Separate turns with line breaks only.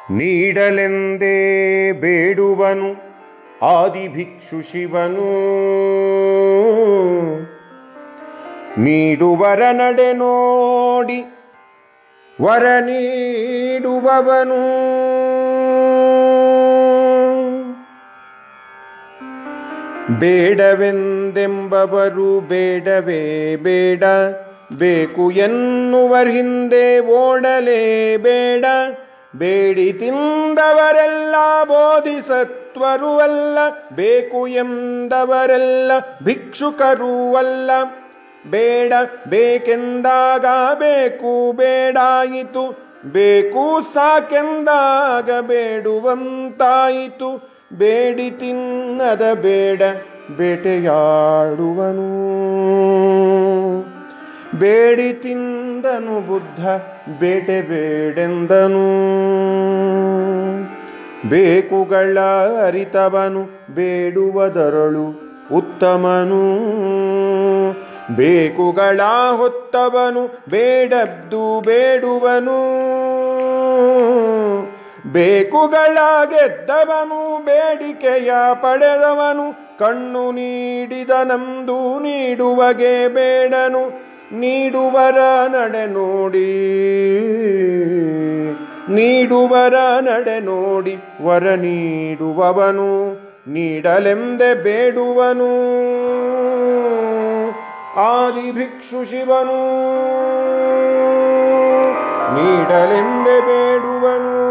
ನೀಡಲೆಂದೇ ಬೇಡುವನು ಆದಿಭಿಕ್ಷು ಶಿವನು ನೀಡುವರ ನಡೆ ನೋಡಿ ವರ ನೀಡುವವನು ಬೇಡವೆಂದೆಂಬವರು ಬೇಡವೇ ಬೇಡ ಬೇಕು ಎನ್ನುವರ್ ಹಿಂದೆ ಓಡಲೇ ಬೇಡ ಬೇಡಿ ತಿಂದವರೆಲ್ಲ ಬೋಧಿಸತ್ವರು ಅಲ್ಲ ಬೇಕು ಎಂದವರೆಲ್ಲ ಭಿಕ್ಷುಕರೂ ಅಲ್ಲ ಬೇಡ ಬೇಕೆಂದಾಗ ಬೇಕು ಬೇಡಾಯಿತು ಬೇಕು ಸಾಕೆಂದಾಗ ಬೇಡುವಂತಾಯಿತು ಬೇಡಿ ತಿನ್ನದ ಬೇಡ ಬೇಟೆಯಾಡುವನು ಬೇಡಿ ತಿಂದನು ಬುದ್ಧ ಬೇಟೆ ಬೇಡೆಂದನು ಬೇಕುಗಳ ಅರಿತವನು ಬೇಡುವದರಳು ಉತ್ತಮನು ಬೇಕುಗಳ ಹೊತ್ತವನು ಬೇಡದ್ದು ಬೇಡುವನು ಬೇಕುಗಳ ಗೆದ್ದವನು ಬೇಡಿಕೆಯ ಪಡೆದವನು ಕಣ್ಣು ನೀಡಿದನಂದು ನೀಡುವಗೆ ಬೇಡನು ನೀಡುವರ ನಡೆ ನೋಡಿ ನೀಡುವರ ನಡೆ ನೋಡಿ ವರ ನೀಡುವವನು ನೀಡಲೆಂದೆ ಬೇಡುವನು ಆದಿಭಿಕ್ಷು ಶಿವನು ನೀಡಲೆಂದೆ ಬೇಡುವನು